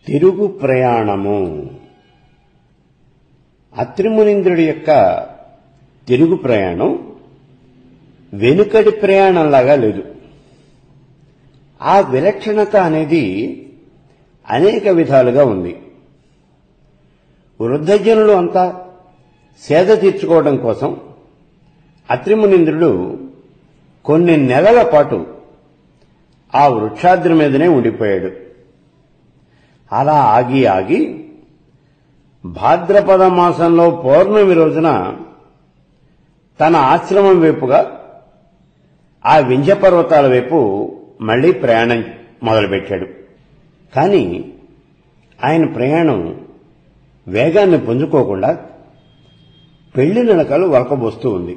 తిరుగు ప్రయాణము అత్రిమునింద్రుడి యొక్క తిరుగు ప్రయాణం వెనుకటి ప్రయాణంలాగా లేదు ఆ విలక్షణత అనేది అనేక విధాలుగా ఉంది వృద్ధజనులు అంతా సేద తీర్చుకోవడం కోసం అత్రిమునింద్రుడు కొన్ని నెలల పాటు ఆ వృక్షాద్రి మీదనే ఉండిపోయాడు అలా ఆగి ఆగి భాద్రపద మాసంలో పౌర్ణమి రోజున తన ఆశ్రమం వైపుగా ఆ వింధ్య పర్వతాల వైపు మళ్లీ ప్రయాణం మొదలుపెట్టాడు కానీ ఆయన ప్రయాణం వేగాన్ని పుంజుకోకుండా పెళ్లి నడకలు వలకబోస్తూ ఉంది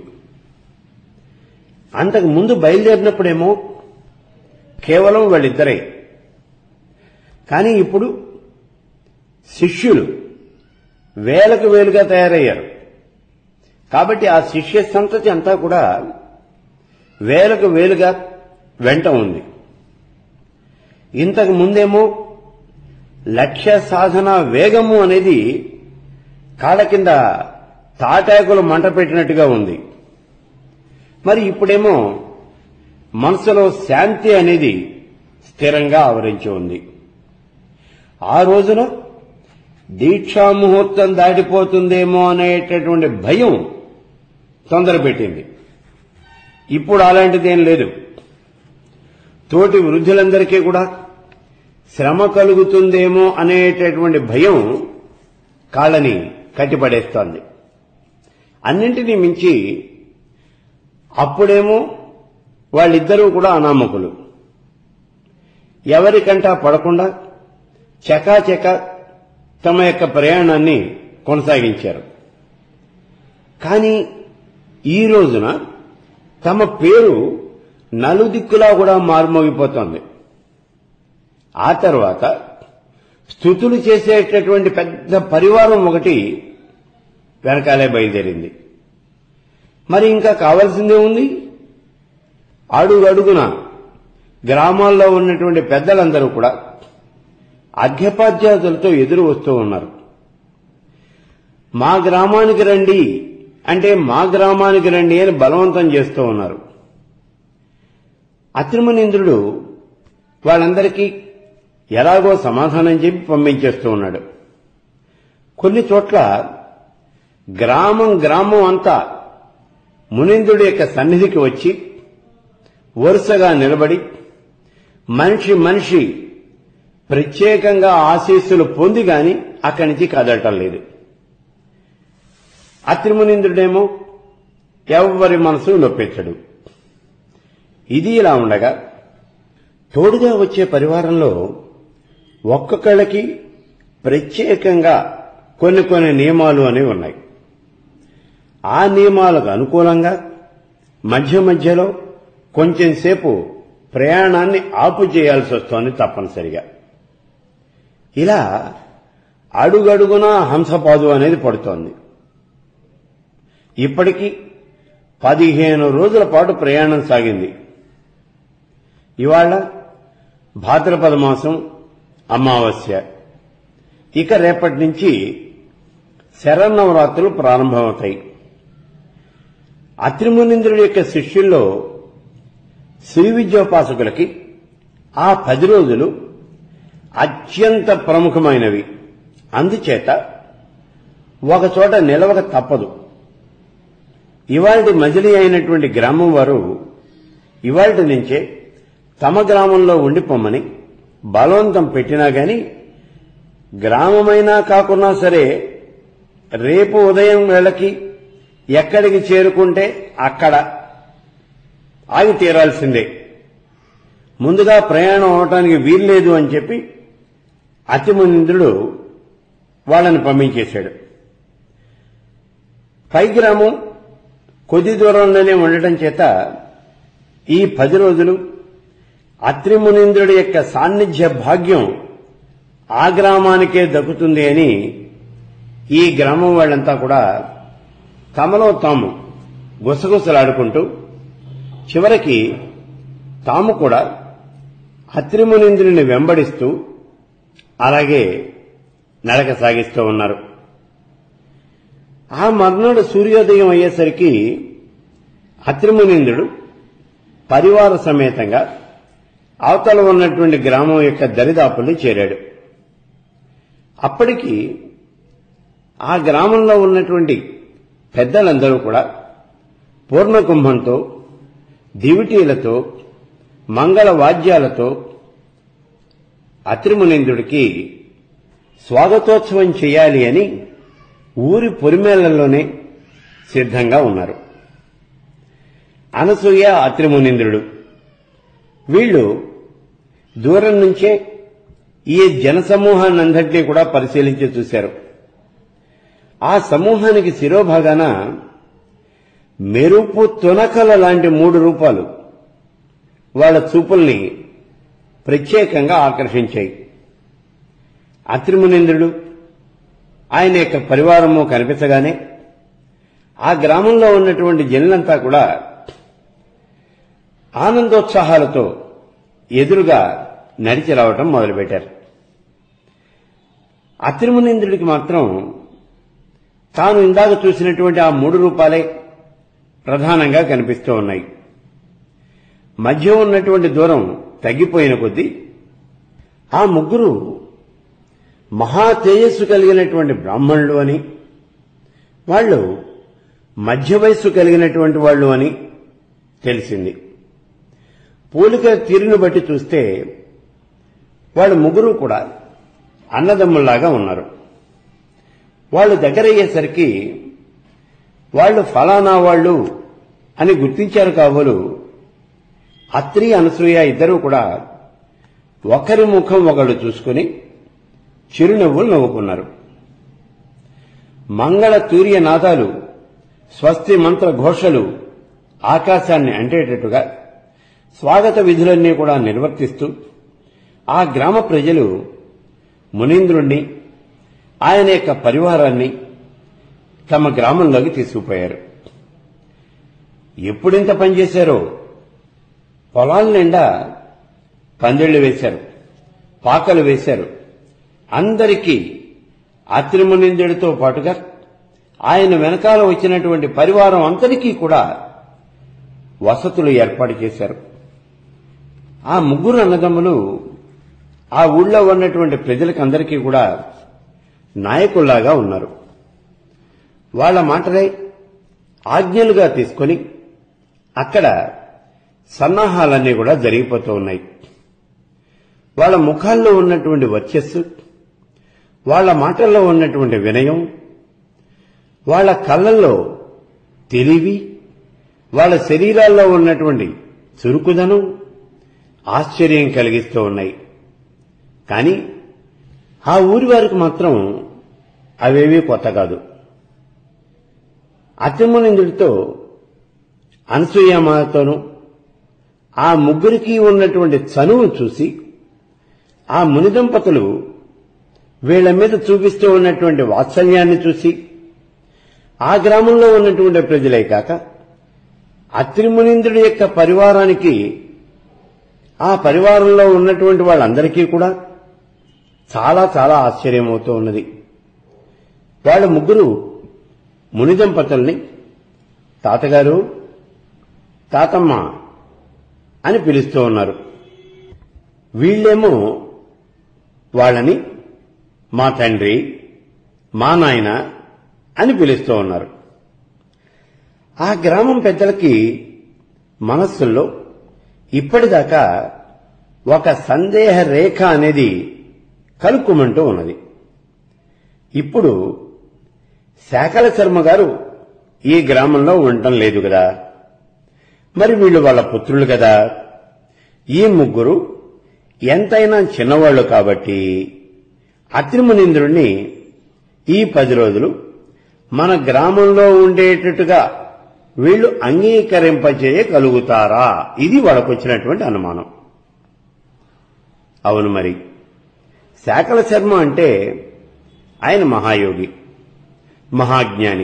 అంతకు ముందు బయలుదేరినప్పుడేమో కేవలం వాళ్ళిద్దరే కానీ ఇప్పుడు శిష్యులు వేలకు వేలుగా తయారయ్యారు కాబట్టి ఆ శిష్య సంతతి అంతా కూడా వేలకు వేలుగా వెంట ఉంది ఇంతకు ముందేమో లక్ష్య సాధన వేగము అనేది కాళ్ళ కింద తాటాకులు మంట పెట్టినట్టుగా ఉంది మరి ఇప్పుడేమో మనసులో శాంతి అనేది స్థిరంగా ఆవరించి ఉంది ఆ రోజున దీక్షా ముహూర్తం దాటిపోతుందేమో అనేటటువంటి భయం తొందర పెట్టింది ఇప్పుడు అలాంటిదేం లేదు తోటి వృద్ధులందరికీ కూడా శ్రమ కలుగుతుందేమో అనేటటువంటి భయం కాళ్ళని కట్టిపడేస్తోంది అన్నింటినీ మించి అప్పుడేమో వాళ్ళిద్దరూ కూడా అనామకులు ఎవరికంటా పడకుండా చకాచక తమ యొక్క ప్రయాణాన్ని కొనసాగించారు కానీ ఈ రోజున తమ పేరు నలుదిక్కులా కూడా మారుమోగిపోతోంది ఆ తర్వాత స్థుతులు చేసేటటువంటి పెద్ద పరివారం ఒకటి వెనకాలే బయలుదేరింది మరి ఇంకా కావాల్సిందే ఉంది అడుగడుగున గ్రామాల్లో ఉన్నటువంటి పెద్దలందరూ కూడా అర్ఘ్యపాధ్యాయులతో ఎదురు వస్తూ ఉన్నారు మా గ్రామానికి రండి అంటే మా గ్రామానికి రండి అని బలవంతం చేస్తూ ఉన్నారు అత్రిమనింద్రుడు వాళ్ళందరికీ ఎలాగో సమాధానం చెప్పి పంపించేస్తూ ఉన్నాడు కొన్ని చోట్ల గ్రామం గ్రామం అంతా మునింద్రుడి యొక్క సన్నిధికి వచ్చి వరుసగా నిలబడి మనిషి మనిషి ప్రత్యేకంగా ఆశీస్సులు పొంది గాని అక్కడి నుంచి కదలటం లేదు అత్రిమునింద్రుడేమో ఎవ్వరి మనసు నొప్పించడు ఇది ఇలా ఉండగా తోడుగా వచ్చే పరివారంలో ఒక్కొక్కళ్ళకి ప్రత్యేకంగా కొన్ని కొన్ని నియమాలు అనేవి ఉన్నాయి ఆ నియమాలకు అనుకూలంగా మధ్య మధ్యలో కొంచెం సేపు ప్రయాణాన్ని ఆపు చేయాల్సి వస్తోంది తప్పనిసరిగా ఇలా అడుగడుగునా హంసపాదు అనేది పడుతోంది ఇప్పటికీ పదిహేను రోజుల పాటు ప్రయాణం సాగింది ఇవాళ భాద్రపద మాసం అమావాస్య ఇక రేపటి నుంచి శరన్నవరాత్రులు ప్రారంభమవుతాయి అత్రిమునింద్రుడి యొక్క శిష్యుల్లో శ్రీ విద్యోపాసకులకి ఆ పది రోజులు అత్యంత ప్రముఖమైనవి అందుచేత ఒకచోట నిలవక తప్పదు ఇవాళ మజిలీ అయినటువంటి గ్రామం వారు ఇవాళ నుంచే తమ గ్రామంలో ఉండిపోమ్మని బలవంతం పెట్టినా గాని గ్రామమైనా కాకున్నా సరే రేపు ఉదయం వేళకి ఎక్కడికి చేరుకుంటే అక్కడ ఆగి తీరాల్సిందే ముందుగా ప్రయాణం అవటానికి వీల్లేదు అని చెప్పి అతిమునింద్రుడు వాళ్ళని పంపించేశాడు పై గ్రామం కొద్ది దూరంలోనే ఉండటం చేత ఈ పది రోజులు అత్రిమునింద్రుడి యొక్క సాన్నిధ్య భాగ్యం ఆ గ్రామానికే దక్కుతుంది అని ఈ గ్రామం వాళ్ళంతా కూడా తమలో తాము గుసగుసలాడుకుంటూ చివరికి తాము కూడా అత్రిమునింద్రుని వెంబడిస్తూ అలాగే నడక సాగిస్తూ ఉన్నారు ఆ మర్నాడు సూర్యోదయం అయ్యేసరికి అత్రిమునింద్రుడు పరివార సమేతంగా అవతల ఉన్నటువంటి గ్రామం యొక్క దరిదాపుల్ని చేరాడు అప్పటికి ఆ గ్రామంలో ఉన్నటువంటి పెద్దలందరూ కూడా పూర్ణకుంభంతో దివిటీలతో మంగళ వాద్యాలతో అత్రిమునింద్రుడికి స్వాగతోత్సవం చేయాలి అని ఊరి పొరిమేళ్లలోనే సిద్ధంగా ఉన్నారు అనసూయ అత్రిమునింద్రుడు వీళ్ళు దూరం నుంచే ఈ జనసమూహాన్నంతటినీ కూడా పరిశీలించి చూశారు ఆ సమూహానికి శిరోభాగాన మెరుపు తునకల లాంటి మూడు రూపాలు వాళ్ళ చూపుల్ని ప్రత్యేకంగా ఆకర్షించాయి అత్రిమునింద్రుడు ఆయన యొక్క పరివారము కనిపించగానే ఆ గ్రామంలో ఉన్నటువంటి జనులంతా కూడా ఆనందోత్సాహాలతో ఎదురుగా నడిచి రావటం మొదలుపెట్టారు అత్రిమునింద్రుడికి మాత్రం తాను ఇందాక చూసినటువంటి ఆ మూడు రూపాలే ప్రధానంగా కనిపిస్తూ ఉన్నాయి మధ్య ఉన్నటువంటి దూరం తగ్గిపోయిన కొద్దీ ఆ ముగ్గురు మహా తేజస్సు కలిగినటువంటి బ్రాహ్మణులు అని వాళ్ళు మధ్య వయస్సు కలిగినటువంటి వాళ్ళు అని తెలిసింది పోలిక తీరును బట్టి చూస్తే వాళ్ళు ముగ్గురు కూడా అన్నదమ్ముల్లాగా ఉన్నారు వాళ్ళు దగ్గరయ్యేసరికి వాళ్ళు ఫలానా వాళ్ళు అని గుర్తించారు కాబోలు అత్రి అనసూయ ఇద్దరూ కూడా ఒకరి ముఖం ఒకళ్ళు చూసుకుని చిరునవ్వులు నవ్వుకున్నారు మంగళ తూర్య నాదాలు స్వస్తి మంత్ర ఘోషలు ఆకాశాన్ని అంటేటట్టుగా స్వాగత విధులన్నీ కూడా నిర్వర్తిస్తూ ఆ గ్రామ ప్రజలు మునీంద్రుణ్ణి ఆయన యొక్క పరివారాన్ని తమ గ్రామంలోకి తీసుకుపోయారు ఎప్పుడింత పనిచేశారో పొలాల నిండా పందిళ్లు వేశారు పాకలు వేశారు అందరికీ అత్రిమునిందుడితో పాటుగా ఆయన వెనకాల వచ్చినటువంటి పరివారం అంతరికీ కూడా వసతులు ఏర్పాటు చేశారు ఆ ముగ్గురు అన్నదమ్ములు ఆ ఊళ్ళో ఉన్నటువంటి ప్రజలకందరికీ కూడా నాయకుల్లాగా ఉన్నారు వాళ్ళ మాటలే ఆజ్ఞలుగా తీసుకొని అక్కడ సన్నాహాలన్నీ కూడా జరిగిపోతూ ఉన్నాయి వాళ్ళ ముఖాల్లో ఉన్నటువంటి వర్చస్సు వాళ్ళ మాటల్లో ఉన్నటువంటి వినయం వాళ్ళ కళ్ళల్లో తెలివి వాళ్ళ శరీరాల్లో ఉన్నటువంటి చురుకుదనం ఆశ్చర్యం కలిగిస్తూ ఉన్నాయి కానీ ఆ ఊరి వారికి మాత్రం అవేవీ కొత్త కాదు అతిమునిందుడితో అనసూయమాతోనూ ఆ ముగ్గురికి ఉన్నటువంటి చనువు చూసి ఆ మునిదంపతులు వీళ్ల మీద చూపిస్తూ ఉన్నటువంటి వాత్సల్యాన్ని చూసి ఆ గ్రామంలో ఉన్నటువంటి ప్రజలే కాక అత్రిమునింద్రుడి యొక్క పరివారానికి ఆ పరివారంలో ఉన్నటువంటి వాళ్ళందరికీ కూడా చాలా చాలా ఆశ్చర్యమవుతూ ఉన్నది వాళ్ళ ముగ్గురు మునిదంపతుల్ని తాతగారు తాతమ్మ అని పిలుస్తూ ఉన్నారు వీళ్ళేమో వాళ్ళని మా తండ్రి మా నాయన అని పిలుస్తూ ఉన్నారు ఆ గ్రామం పెద్దలకి మనస్సుల్లో ఇప్పటిదాకా ఒక సందేహ రేఖ అనేది కలుక్కుమంటూ ఉన్నది ఇప్పుడు శాకల శర్మ గారు ఈ గ్రామంలో ఉండటం లేదు కదా మరి వీళ్ళు వాళ్ళ పుత్రులు కదా ఈ ముగ్గురు ఎంతైనా చిన్నవాళ్లు కాబట్టి అత్రిమునింద్రుణ్ణి ఈ పది రోజులు మన గ్రామంలో ఉండేటట్టుగా వీళ్ళు అంగీకరింపచేయగలుగుతారా ఇది వాళ్ళకొచ్చినటువంటి అనుమానం అవును మరి శాకల శర్మ అంటే ఆయన మహాయోగి మహాజ్ఞాని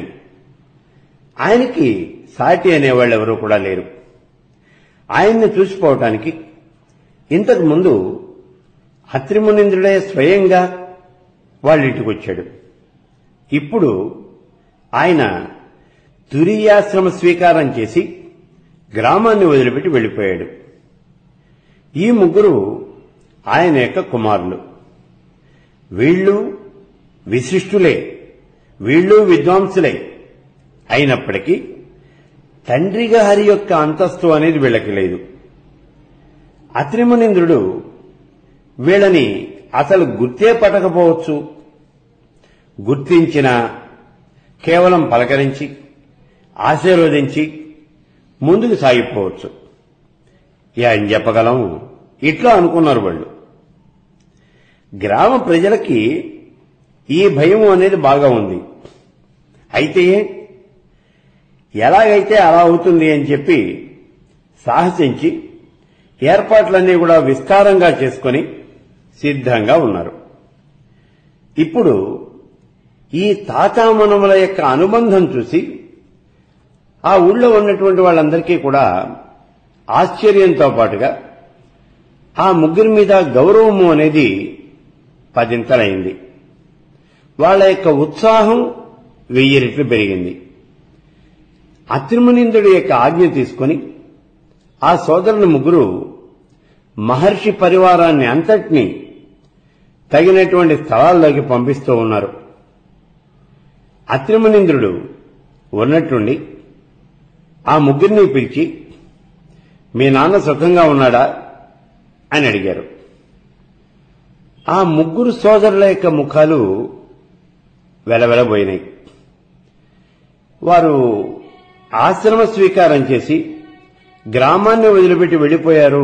ఆయనకి సాటి అనేవాళ్ళు ఎవరూ కూడా లేరు ఆయన్ని చూసిపోవటానికి ఇంతకు ముందు అత్రిమునింద్రుడే స్వయంగా వాళ్ళింటికి వచ్చాడు ఇప్పుడు ఆయన తురియాశ్రమ స్వీకారం చేసి గ్రామాన్ని వదిలిపెట్టి వెళ్ళిపోయాడు ఈ ముగ్గురు ఆయన యొక్క కుమారులు వీళ్ళు విశిష్టులే వీళ్ళు విద్వాంసులే అయినప్పటికీ తండ్రి గారి యొక్క అంతస్తు అనేది వీళ్ళకి లేదు అత్రిమునింద్రుడు వీళ్ళని అసలు గుర్తే పట్టకపోవచ్చు గుర్తించిన కేవలం పలకరించి ఆశీర్వదించి ముందుకు సాగిపోవచ్చు ఏం చెప్పగలం ఇట్లా అనుకున్నారు వాళ్ళు గ్రామ ప్రజలకి ఈ భయం అనేది బాగా ఉంది అయితే ఎలాగైతే అలా అవుతుంది అని చెప్పి సాహసించి ఏర్పాట్లన్నీ కూడా విస్తారంగా చేసుకొని సిద్ధంగా ఉన్నారు ఇప్పుడు ఈ తాతామనముల యొక్క అనుబంధం చూసి ఆ ఊళ్ళో ఉన్నటువంటి వాళ్ళందరికీ కూడా ఆశ్చర్యంతో పాటుగా ఆ ముగ్గురి మీద గౌరవము అనేది పదింతలైంది వాళ్ళ యొక్క ఉత్సాహం వెయ్యి రెట్లు పెరిగింది అత్రిమునిందుడి యొక్క ఆజ్ఞ తీసుకొని ఆ సోదరులు ముగ్గురు మహర్షి పరివారాన్ని అంతటినీ తగినటువంటి స్థలాల్లోకి పంపిస్తూ ఉన్నారు అత్రిమునింద్రుడు ఉన్నట్టుండి ఆ ముగ్గురిని పిలిచి మీ నాన్న సుఖంగా ఉన్నాడా అని అడిగారు ఆ ముగ్గురు సోదరుల యొక్క ముఖాలు వెలవెలబోయినాయి వారు ఆశ్రమ స్వీకారం చేసి గ్రామాన్ని వదిలిపెట్టి వెళ్ళిపోయారు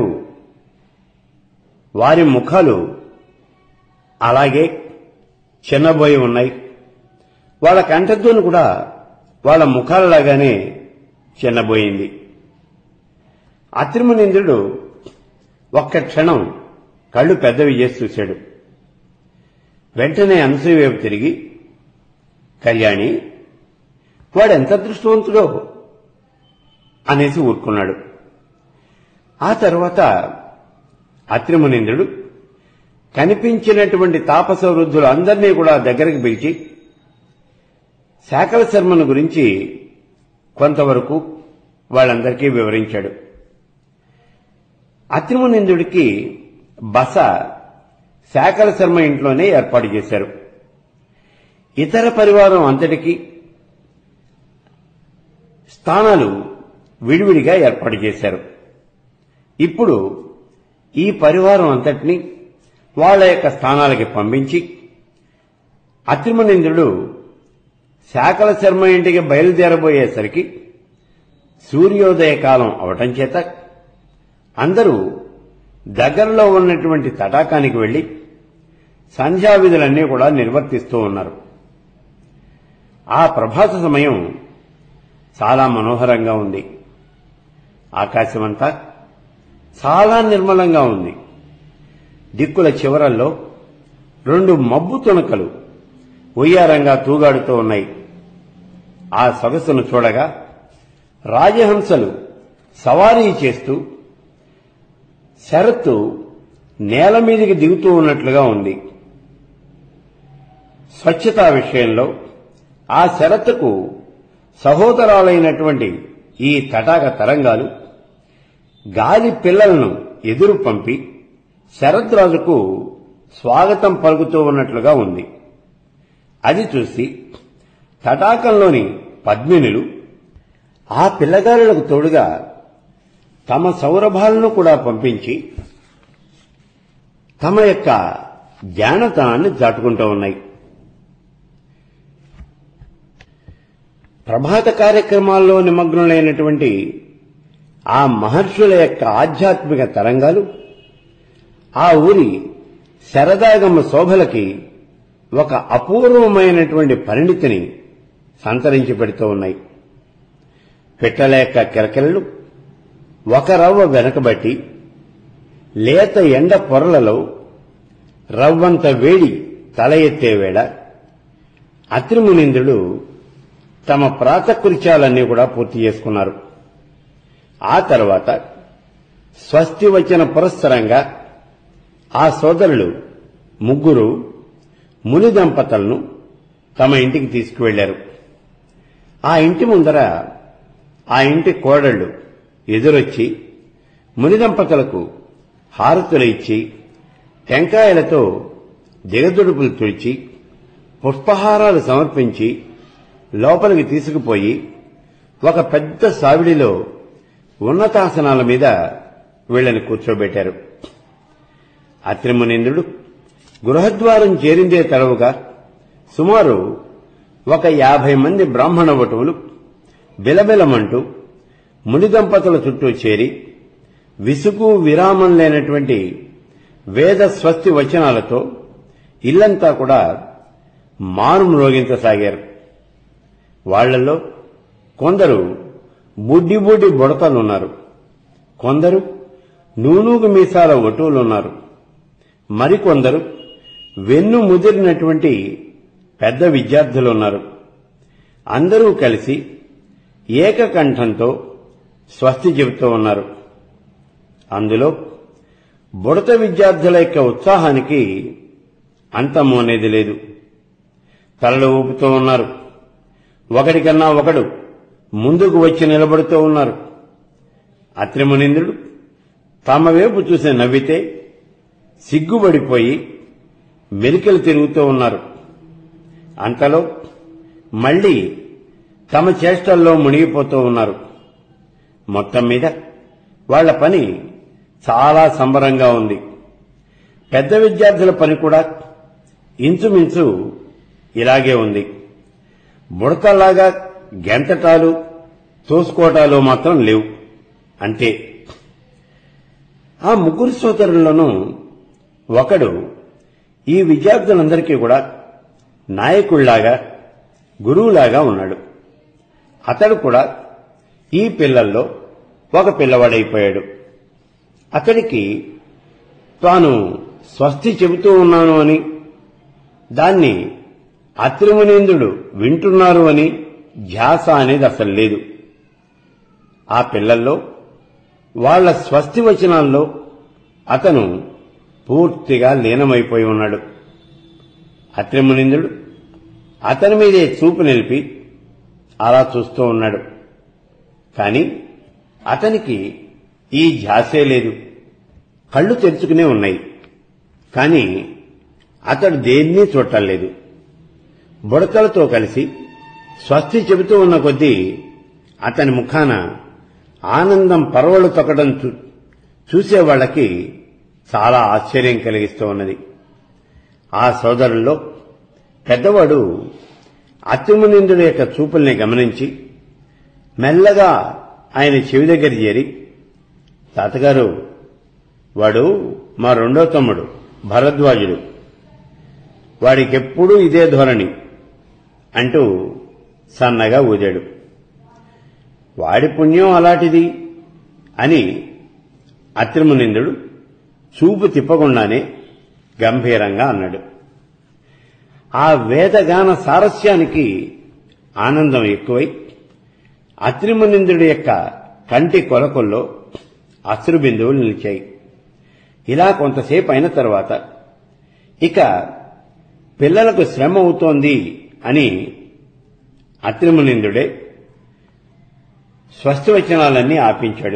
వారి ముఖాలు అలాగే చిన్నబోయి ఉన్నాయి వాళ్ళ కంఠధ్వని కూడా వాళ్ళ ముఖాలలాగానే చిన్నబోయింది అత్రిమునింద్రుడు ఒక్క క్షణం కళ్ళు పెద్దవి చేసి చూశాడు వెంటనే అనసూయ వైపు తిరిగి కళ్యాణి వాడెంత అదృష్టవంతుడో అనేసి ఊరుకున్నాడు ఆ తర్వాత అత్రిమునింద్రుడు కనిపించినటువంటి తాపస వృద్ధులు అందరినీ కూడా దగ్గరికి పిలిచి శాకల శర్మను గురించి కొంతవరకు వాళ్ళందరికీ వివరించాడు అత్రిమునిందుడికి బస శాకల శర్మ ఇంట్లోనే ఏర్పాటు చేశారు ఇతర పరివారం అంతటికి స్థానాలు విడివిడిగా ఏర్పాటు చేశారు ఇప్పుడు ఈ పరివారం అంతటిని వాళ్ళ యొక్క స్థానాలకి పంపించి అత్రిమనింద్రుడు శాకల శర్మ ఇంటికి బయలుదేరబోయేసరికి సూర్యోదయ కాలం అవటం చేత అందరూ దగ్గరలో ఉన్నటువంటి తటాకానికి వెళ్లి సంధ్యా విధులన్నీ కూడా నిర్వర్తిస్తూ ఉన్నారు ఆ ప్రభాత సమయం చాలా మనోహరంగా ఉంది ఆకాశమంతా చాలా నిర్మలంగా ఉంది దిక్కుల చివరల్లో రెండు మబ్బు తునకలు ఉయ్యారంగా తూగాడుతూ ఉన్నాయి ఆ సొగసును చూడగా రాజహంసలు సవారీ చేస్తూ శరత్తు నేల మీదికి దిగుతూ ఉన్నట్లుగా ఉంది స్వచ్ఛతా విషయంలో ఆ శరత్తుకు సహోదరాలైనటువంటి ఈ తటాక తరంగాలు గాలి పిల్లలను ఎదురు పంపి శరద్రాజుకు స్వాగతం పలుకుతూ ఉన్నట్లుగా ఉంది అది చూసి తటాకంలోని పద్మినులు ఆ పిల్లగారులకు తోడుగా తమ సౌరభాలను కూడా పంపించి తమ యొక్క జ్ఞానతనాన్ని చాటుకుంటూ ఉన్నాయి ప్రభాత కార్యక్రమాల్లో నిమగ్నులైనటువంటి ఆ మహర్షుల యొక్క ఆధ్యాత్మిక తరంగాలు ఆ ఊరి శరదాగమ్మ శోభలకి ఒక అపూర్వమైనటువంటి పరిణితిని సంతరించి పెడుతూ ఉన్నాయి పిట్టల యొక్క కిలకిలలు ఒక రవ్వ వెనకబట్టి లేత ఎండ పొరలలో రవ్వంత వేడి తల ఎత్తే వేళ అత్రిమునింద్రుడు తమ ప్రాతకృత్యాలన్నీ కూడా పూర్తి చేసుకున్నారు ఆ తర్వాత స్వస్తి వచ్చిన పురస్సరంగా ఆ సోదరులు ముగ్గురు ముని దంపతులను తమ ఇంటికి తీసుకువెళ్లారు ఆ ఇంటి ముందర ఆ ఇంటి కోడళ్లు ఎదురొచ్చి ముని దంపతులకు హారతులు ఇచ్చి టెంకాయలతో దిగదుడుపులు తుడిచి పుష్పహారాలు సమర్పించి లోపలికి తీసుకుపోయి ఒక పెద్ద సావిడిలో ఉన్నతాసనాల మీద వీళ్ళని కూర్చోబెట్టారు అత్రిమునింద్రుడు గృహద్వారం చేరిందే తడవుగా సుమారు ఒక యాభై మంది బ్రాహ్మణ వటువులు బిలబిలమంటూ ముని దంపతుల చుట్టూ చేరి విసుగు విరామం లేనటువంటి వేద స్వస్తి వచనాలతో ఇల్లంతా కూడా మారు మ్రోగించసాగారు వాళ్లలో కొందరు బుడ్డి బుడ్డి బుడతలున్నారు కొందరు నూనూగు మీసాల వటువులున్నారు మరికొందరు వెన్ను ముదిరినటువంటి పెద్ద విద్యార్థులున్నారు అందరూ కలిసి ఏకకంఠంతో స్వస్తి చెబుతూ ఉన్నారు అందులో బుడత విద్యార్థుల యొక్క ఉత్సాహానికి అంతము అనేది లేదు తలలు ఊపుతూ ఉన్నారు ఒకడికన్నా ఒకడు ముందుకు వచ్చి నిలబడుతూ ఉన్నారు అత్రిమునింద్రుడు తమ వైపు చూసి నవ్వితే సిగ్గుబడిపోయి మెలికలు తిరుగుతూ ఉన్నారు అంతలో మళ్లీ తమ చేష్టల్లో మునిగిపోతూ ఉన్నారు మొత్తం మీద వాళ్ల పని చాలా సంబరంగా ఉంది పెద్ద విద్యార్థుల పని కూడా ఇంచుమించు ఇలాగే ఉంది బుడతలాగా గెంతటాలు తోసుకోటాలు మాత్రం లేవు అంతే ఆ ముగ్గురు సోదరుల్లోనూ ఒకడు ఈ విద్యార్థులందరికీ కూడా నాయకుళ్లాగా గురువులాగా ఉన్నాడు అతడు కూడా ఈ పిల్లల్లో ఒక పిల్లవాడైపోయాడు అతడికి తాను స్వస్తి చెబుతూ ఉన్నాను అని దాన్ని అత్రిమునేంద్రుడు వింటున్నారు అని ధ్యాస అనేది అసలు లేదు ఆ పిల్లల్లో వాళ్ల స్వస్తి వచనాల్లో అతను పూర్తిగా లీనమైపోయి ఉన్నాడు అత్రిమునింద్రుడు అతని మీదే చూపు నిలిపి అలా చూస్తూ ఉన్నాడు కాని అతనికి ఈ ధ్యాసే లేదు కళ్ళు తెరుచుకునే ఉన్నాయి కాని అతడు దేన్ని చూడటలేదు బుడతలతో కలిసి స్వస్తి చెబుతూ ఉన్న కొద్దీ అతని ముఖాన ఆనందం పరవళ్లు తొక్కడం చూ- చూసేవాళ్లకి చాలా ఆశ్చర్యం కలిగిస్తూ ఉన్నది ఆ సోదరుల్లో పెద్దవాడు అత్యుమనిందుడి యొక్క చూపుల్ని గమనించి మెల్లగా ఆయన చెవి దగ్గర చేరి తాతగారు వాడు మా రెండో తమ్ముడు భరద్వాజుడు వాడికెప్పుడూ ఇదే ధోరణి అంటూ సన్నగా ఊదాడు వాడి పుణ్యం అలాంటిది అని అత్రిమునిందుడు చూపు తిప్పకుండానే గంభీరంగా అన్నాడు ఆ వేదగాన సారస్యానికి ఆనందం ఎక్కువై అత్రిమునిందుడి యొక్క కంటి కొలకొల్లో అశ్రు బిందువులు నిలిచాయి ఇలా కొంతసేపు అయిన తర్వాత ఇక పిల్లలకు శ్రమ అవుతోంది అని అత్రిమునిందుడే స్వస్తివచనాలన్నీ ఆపించాడు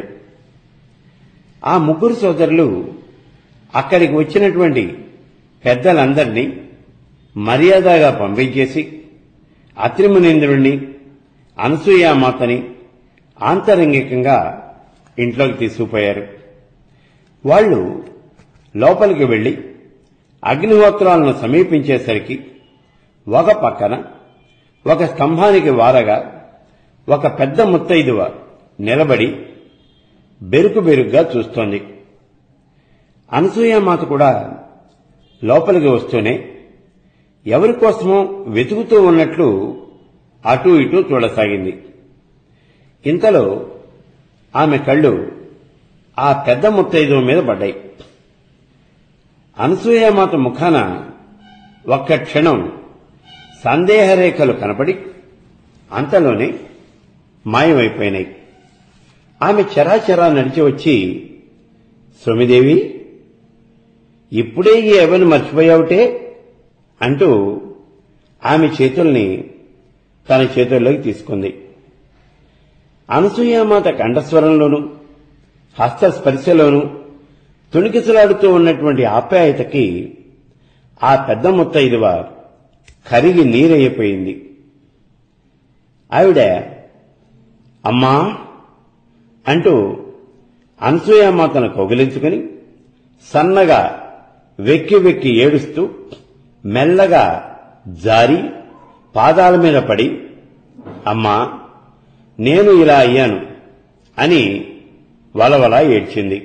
ఆ ముగ్గురు సోదరులు అక్కడికి వచ్చినటువంటి పెద్దలందరినీ మర్యాదగా పంపించేసి అత్రిమునేంద్రుణ్ణి అనసూయామాతని ఆంతరంగికంగా ఇంట్లోకి తీసుకుపోయారు వాళ్ళు లోపలికి వెళ్లి అగ్నిహోత్రాలను సమీపించేసరికి ఒక పక్కన ఒక స్తంభానికి వారగా ఒక పెద్ద ముత్తైదువ నిలబడి బెరుకు బెరుగ్గా చూస్తోంది అనసూయమాత కూడా లోపలికి వస్తూనే ఎవరి కోసమో వెతుకుతూ ఉన్నట్లు అటూ ఇటూ చూడసాగింది ఇంతలో ఆమె కళ్ళు ఆ పెద్ద ముత్తైదువ మీద పడ్డాయి అనసూయమాత ముఖాన ఒక్క క్షణం సందేహరేఖలు కనపడి అంతలోనే మాయమైపోయినాయి ఆమె చరాచరా నడిచి వచ్చి సోమిదేవి ఇప్పుడే ఈ ఎవని మర్చిపోయావుటే అంటూ ఆమె చేతుల్ని తన చేతుల్లోకి తీసుకుంది అనసూయామాత కంఠస్వరంలోనూ హస్తస్పర్శలోనూ తుణికిసలాడుతూ ఉన్నటువంటి ఆప్యాయతకి ఆ పెద్ద ముత్తైదువ కరిగి నీరయ్యిపోయింది ఆవిడ అమ్మా అంటూ అనసూయామాతను కౌగిలించుకుని సన్నగా వెక్కి వెక్కి ఏడుస్తూ మెల్లగా జారి పాదాల మీద పడి అమ్మా నేను ఇలా అయ్యాను అని వలవల ఏడ్చింది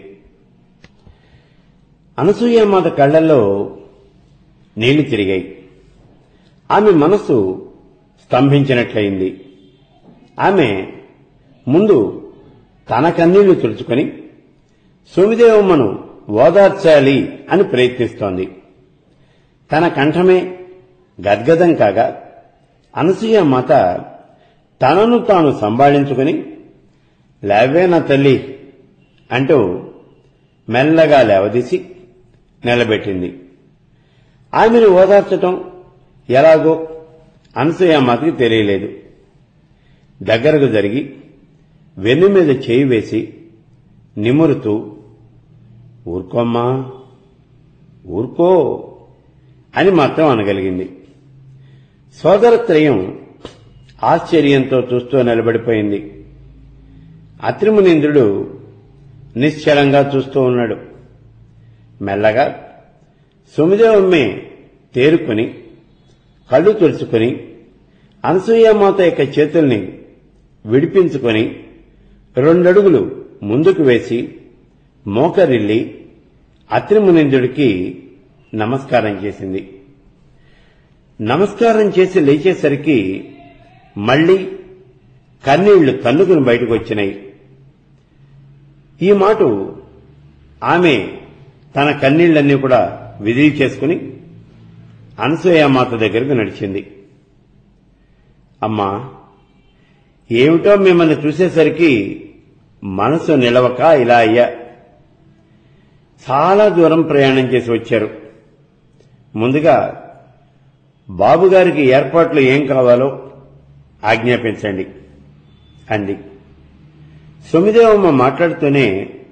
అనసూయమాత కళ్లల్లో నీళ్లు తిరిగాయి ఆమె మనసు స్తంభించినట్లయింది ఆమె ముందు తన కన్నీళ్లు తుడుచుకొని సోమిదేవమ్మను ఓదార్చాలి అని ప్రయత్నిస్తోంది తన కంఠమే గద్గదం కాగా అనసూయ మాత తనను తాను సంభాళించుకుని లేవే నా తల్లి అంటూ మెల్లగా లేవదీసి నిలబెట్టింది ఆమెను ఓదార్చటం ఎలాగో అనసూయ మాతకి తెలియలేదు దగ్గరకు జరిగి వెన్ను మీద చేయి వేసి నిమురుతూ ఊరుకోమ్మా ఊరుకో అని మాత్రం అనగలిగింది సోదరత్రయం ఆశ్చర్యంతో చూస్తూ నిలబడిపోయింది అత్రిమునింద్రుడు నిశ్చలంగా చూస్తూ ఉన్నాడు మెల్లగా సుమిదేవమ్మే తేరుకొని కళ్ళు తుడుచుకొని అనసూయమాత యొక్క చేతుల్ని విడిపించుకొని రెండడుగులు ముందుకు వేసి మోకరిల్లి అత్రిమునిందుడికి నమస్కారం చేసింది నమస్కారం చేసి లేచేసరికి మళ్లీ కన్నీళ్లు తన్నుకుని బయటకు వచ్చినాయి ఈ మాట ఆమె తన కన్నీళ్లన్నీ కూడా విధి చేసుకుని అనసూయమాత దగ్గరకు నడిచింది అమ్మా ఏమిటో మిమ్మల్ని చూసేసరికి మనసు నిలవక ఇలా అయ్యా చాలా దూరం ప్రయాణం చేసి వచ్చారు ముందుగా బాబుగారికి ఏర్పాట్లు ఏం కావాలో ఆజ్ఞాపించండి అంది సుమిదేవమ్మ మాట్లాడుతూనే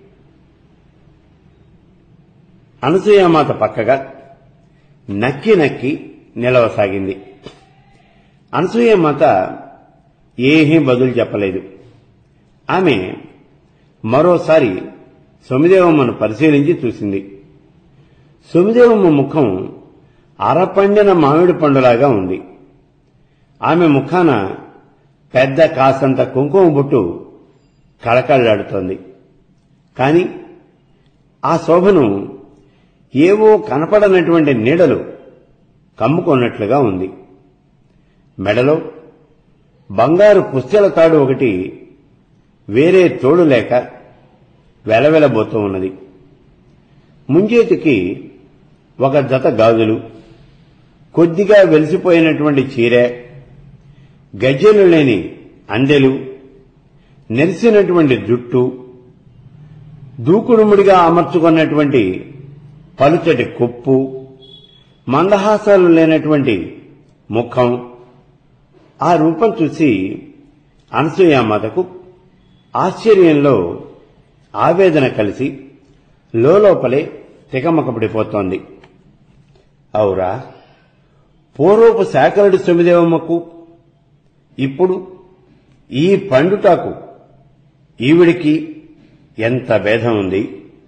అనసూయమాత పక్కగా నక్కి నక్కి నిలవసాగింది అనసూయమాత ఏమీ బదులు చెప్పలేదు ఆమె మరోసారి సోమిదేవమ్మను పరిశీలించి చూసింది సోమిదేవమ్మ ముఖం అరపండిన మామిడి పండులాగా ఉంది ఆమె ముఖాన పెద్ద కాసంత కుంకుమ బుట్టు కళకళలాడుతోంది కాని ఆ శోభను ఏవో కనపడనటువంటి నీడలు కమ్ముకున్నట్లుగా ఉంది మెడలో బంగారు పుస్తెల తాడు ఒకటి వేరే తోడు లేక వెలవెలబోతూ ఉన్నది ముంజేతికి ఒక జత గాజులు కొద్దిగా వెలిసిపోయినటువంటి చీర గజ్జెలు లేని అందెలు నెరిసినటువంటి జుట్టు దూకుడుముడిగా అమర్చుకున్నటువంటి పలుచటి కొప్పు మందహాసాలు లేనటువంటి ముఖం ఆ రూపం చూసి అనసూయామాతకు ఆశ్చర్యంలో ఆవేదన కలిసి లోపలే తికమకపడిపోతోంది అవురా పూర్వపు శాకరుడి సొమిదేవమ్మకు ఇప్పుడు ఈ పండుటాకు ఈవిడికి ఎంత భేదం ఉంది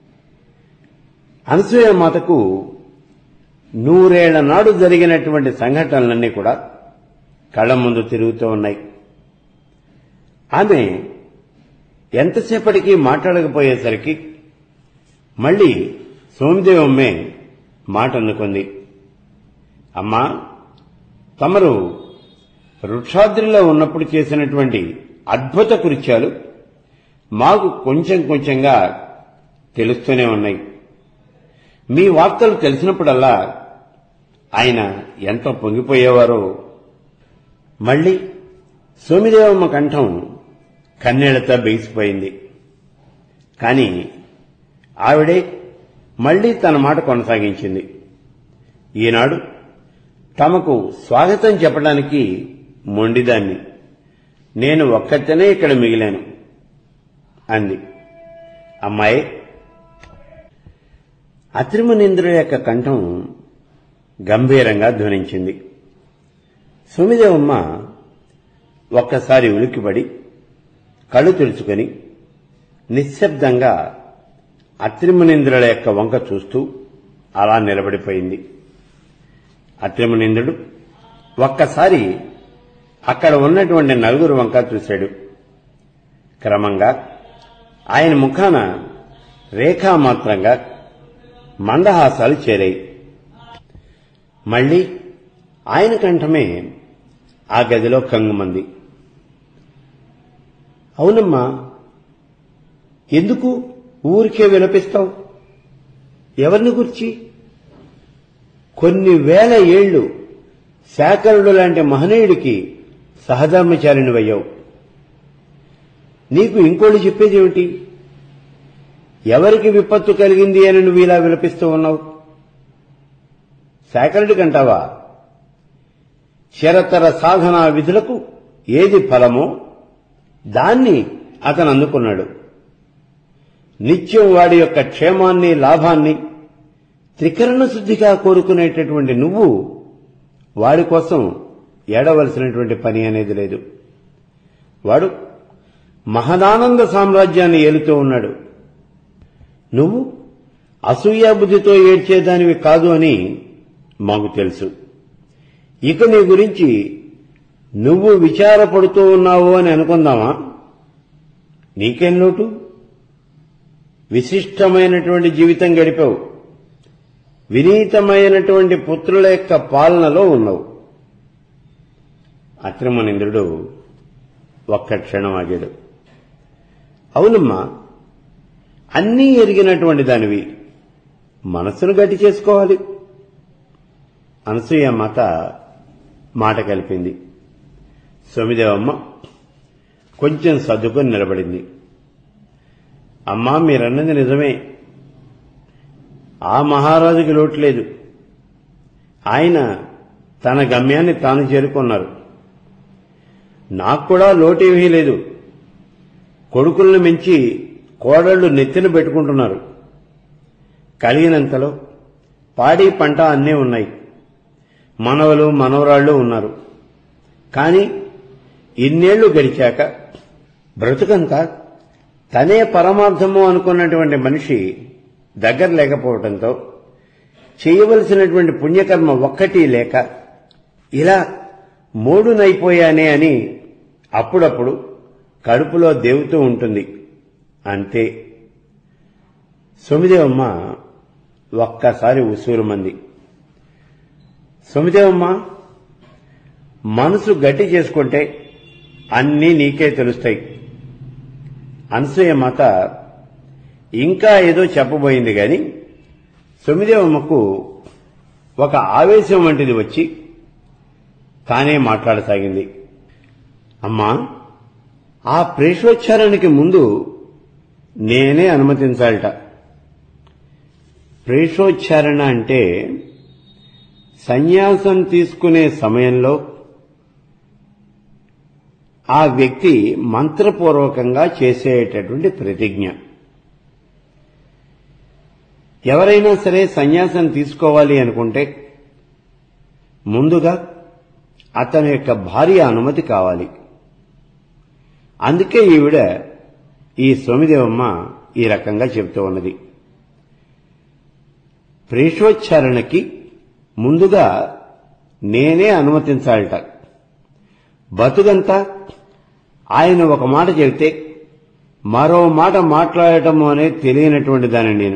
అనసూయ మాతకు నూరేళ్ల నాడు జరిగినటువంటి సంఘటనలన్నీ కూడా కళ్ల ముందు తిరుగుతూ ఉన్నాయి ఆమె ఎంతసేపటికి మాట్లాడకపోయేసరికి మళ్ళీ సోమదేవమ్మే మాట అందుకుంది అమ్మా తమరు వృక్షాద్రిలో ఉన్నప్పుడు చేసినటువంటి అద్భుత కృత్యాలు మాకు కొంచెం కొంచెంగా తెలుస్తూనే ఉన్నాయి మీ వార్తలు తెలిసినప్పుడల్లా ఆయన ఎంత పొంగిపోయేవారో మళ్ళీ సోమిదేవమ్మ కంఠం కన్నీళ్లతో బిగిసిపోయింది కాని ఆవిడే మళ్లీ తన మాట కొనసాగించింది ఈనాడు తమకు స్వాగతం చెప్పడానికి మొండిదాన్ని నేను ఒక్కతనే ఇక్కడ మిగిలాను అంది అమ్మాయి అత్రిమునింద్రుడి యొక్క కంఠం గంభీరంగా ధ్వనించింది సుమిదేవమ్మ ఒక్కసారి ఉలిక్కిపడి కళ్ళు తెరుచుకొని నిశ్శబ్దంగా అత్రిమునింద్రుల యొక్క వంక చూస్తూ అలా నిలబడిపోయింది అత్రిమునింద్రుడు ఒక్కసారి అక్కడ ఉన్నటువంటి నలుగురు వంక చూశాడు క్రమంగా ఆయన ముఖాన రేఖామాత్రంగా మందహాసాలు చేరాయి మళ్లీ ఆయన కంఠమే ఆ గదిలో కంగుమంది అవునమ్మా ఎందుకు ఊరికే విలపిస్తావు ఎవరిని గుర్చి కొన్ని వేల ఏళ్లు శాకరుడు లాంటి మహనీయుడికి సహధర్మచారిణివయ్యావు నీకు ఇంకోళ్ళు చెప్పేదేమిటి ఎవరికి విపత్తు కలిగింది అని నువ్వు ఇలా విలపిస్తూ ఉన్నావు శాకరుడి కంటావా చిరతర సాధనా విధులకు ఏది ఫలమో దాన్ని అతను అందుకున్నాడు నిత్యం వాడి యొక్క క్షేమాన్ని లాభాన్ని త్రికరణ శుద్ధిగా కోరుకునేటటువంటి నువ్వు వాడి కోసం ఏడవలసినటువంటి పని అనేది లేదు వాడు మహదానంద సామ్రాజ్యాన్ని ఏలుతూ ఉన్నాడు నువ్వు అసూయాబుద్ధితో ఏడ్చేదానివి కాదు అని మాకు తెలుసు ఇక నీ గురించి నువ్వు విచారపడుతూ ఉన్నావు అని అనుకుందామా నీకేం లోటు విశిష్టమైనటువంటి జీవితం గడిపావు వినీతమైనటువంటి పుత్రుల యొక్క పాలనలో ఉన్నావు అక్రమనింద్రుడు ఒక్క క్షణం ఆగాడు అవునమ్మా అన్నీ ఎరిగినటువంటి దానివి మనస్సును గట్టి చేసుకోవాలి అనసూయ మాత మాట కలిపింది సోమిదేవమ్మ కొంచెం సర్దుకొని నిలబడింది అమ్మా మీరన్నది నిజమే ఆ మహారాజుకి లోటు లేదు ఆయన తన గమ్యాన్ని తాను చేరుకున్నారు నాకు కూడా లోటేమీ లేదు కొడుకులను మించి కోడళ్లు నెత్తిన పెట్టుకుంటున్నారు కలిగినంతలో పాడి పంట అన్నీ ఉన్నాయి మనవలు మనవరాళ్లు ఉన్నారు కానీ ఇన్నేళ్లు గడిచాక బ్రతుకంతా తనే పరమార్థము అనుకున్నటువంటి మనిషి దగ్గర లేకపోవడంతో చేయవలసినటువంటి పుణ్యకర్మ ఒక్కటి లేక ఇలా మూడునైపోయానే అని అప్పుడప్పుడు కడుపులో దేవుతూ ఉంటుంది అంతే సోమిదేవమ్మ ఒక్కసారి ఉసూరుమంది సోమిదేవమ్మ మనసు గట్టి చేసుకుంటే అన్నీ నీకే తెలుస్తాయి అనసూయ మాత ఇంకా ఏదో చెప్పబోయింది గాని సొమ్మిదేవమ్మకు ఒక ఆవేశం వంటిది వచ్చి తానే మాట్లాడసాగింది అమ్మా ఆ ప్రేషోచ్చారణకి ముందు నేనే అనుమతించాలట ప్రేషోచ్చారణ అంటే సన్యాసం తీసుకునే సమయంలో ఆ వ్యక్తి మంత్రపూర్వకంగా చేసేటటువంటి ప్రతిజ్ఞ ఎవరైనా సరే సన్యాసం తీసుకోవాలి అనుకుంటే ముందుగా అతని యొక్క భార్య అనుమతి కావాలి అందుకే ఈవిడ ఈ సోమిదేవమ్మ ఈ రకంగా చెబుతూ ఉన్నది ప్రేషోచ్చారణకి ముందుగా నేనే అనుమతించాలట బతుకంతా ఆయన ఒక మాట చెబితే మరో మాట మాట్లాడటం అనేది తెలియనటువంటి దాన్ని నేను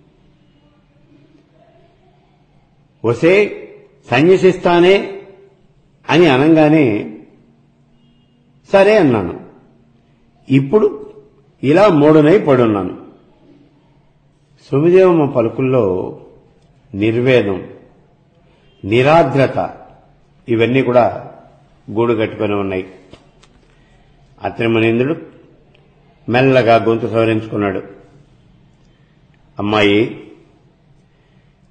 వసే సన్యసిస్తానే అని అనగానే సరే అన్నాను ఇప్పుడు ఇలా మూడునై పడున్నాను సుమిదేవమ్మ పలుకుల్లో నిర్వేదం నిరాద్రత ఇవన్నీ కూడా గూడు కట్టుకొని ఉన్నాయి అత్రిమనేంద్రుడు మెల్లగా గొంతు సవరించుకున్నాడు అమ్మాయి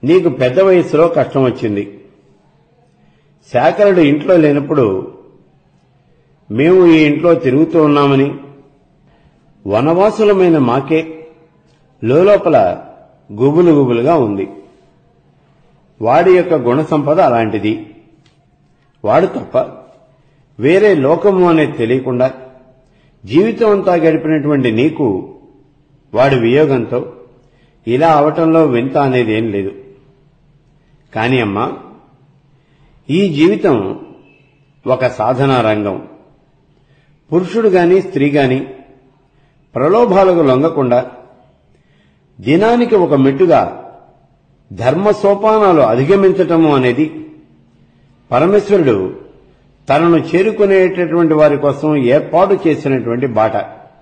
నీకు పెద్ద వయసులో కష్టం వచ్చింది శాకరుడు ఇంట్లో లేనప్పుడు మేము ఈ ఇంట్లో తిరుగుతూ ఉన్నామని వనవాసులమైన మాకే లోపల గుబులు గుబులుగా ఉంది వాడి యొక్క గుణ సంపద అలాంటిది వాడు తప్ప వేరే లోకము అనేది తెలియకుండా జీవితం అంతా గడిపినటువంటి నీకు వాడి వియోగంతో ఇలా అవటంలో వింత అనేది ఏం లేదు కాని అమ్మా ఈ జీవితం ఒక సాధనా రంగం పురుషుడు గాని స్త్రీ గాని ప్రలోభాలకు లొంగకుండా దినానికి ఒక మెట్టుగా ధర్మ సోపానాలు అధిగమించటము అనేది పరమేశ్వరుడు తనను చేరుకునేటటువంటి వారి కోసం ఏర్పాటు చేసినటువంటి బాట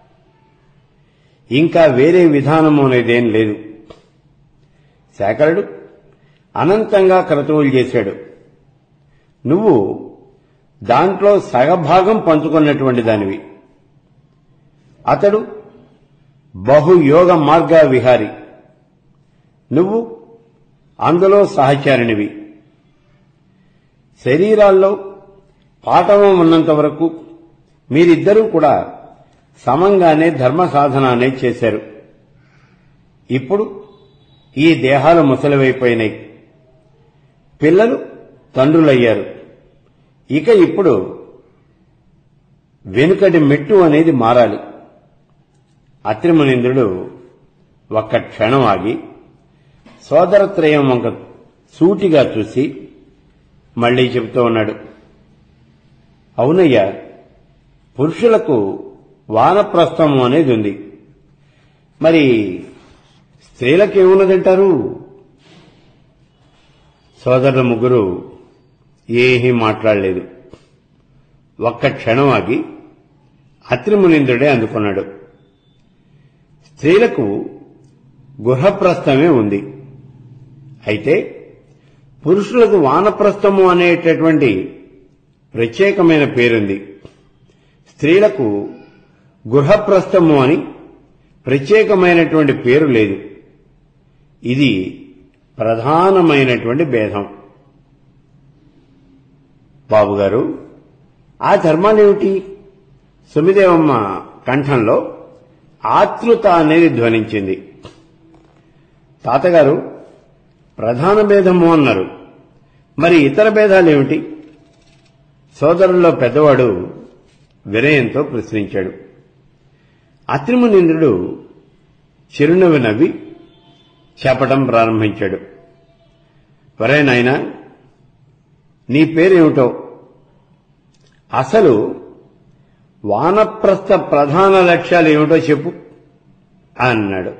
ఇంకా వేరే విధానము అనేదేం లేదు శేఖరుడు అనంతంగా క్రతువులు చేశాడు నువ్వు దాంట్లో సగభాగం పంచుకున్నటువంటి దానివి అతడు బహుయోగ మార్గ విహారి నువ్వు అందులో సహచారిణివి శరీరాల్లో పాఠవం ఉన్నంత వరకు మీరిద్దరూ కూడా సమంగానే ధర్మ సాధన అనేది చేశారు ఇప్పుడు ఈ దేహాలు ముసలివైపోయినాయి పిల్లలు తండ్రులయ్యారు ఇక ఇప్పుడు వెనుకటి మెట్టు అనేది మారాలి అత్రిమునింద్రుడు ఒక్క క్షణం ఆగి సోదరత్రయం వంక సూటిగా చూసి మళ్లీ చెబుతూ ఉన్నాడు అవునయ్యా పురుషులకు వానప్రస్థము అనేది ఉంది మరి స్త్రీలకు ఏమున్నదంటారు సోదరుల ముగ్గురు ఏమీ మాట్లాడలేదు ఒక్క క్షణం ఆగి అత్రిమునింద్రుడే అందుకున్నాడు స్త్రీలకు గుహప్రస్థమే ఉంది అయితే పురుషులకు వానప్రస్థము అనేటటువంటి ప్రత్యేకమైన పేరుంది స్త్రీలకు గృహప్రస్థము అని ప్రత్యేకమైనటువంటి పేరు లేదు ఇది ప్రధానమైనటువంటి భేదం బాబుగారు ఆ ధర్మాలేమిటి సుమిదేవమ్మ కంఠంలో ఆతృత అనేది ధ్వనించింది తాతగారు ప్రధాన భేదము అన్నారు మరి ఇతర భేదాలేమిటి సోదరుల్లో పెద్దవాడు వినయంతో ప్రశ్నించాడు అత్రిమునింద్రుడు చిరునవ్వు నవ్వి చెప్పటం ప్రారంభించాడు వరే నాయనా నీ పేరేమిటో అసలు వానప్రస్థ ప్రధాన లక్ష్యాలు ఏమిటో చెప్పు అన్నాడు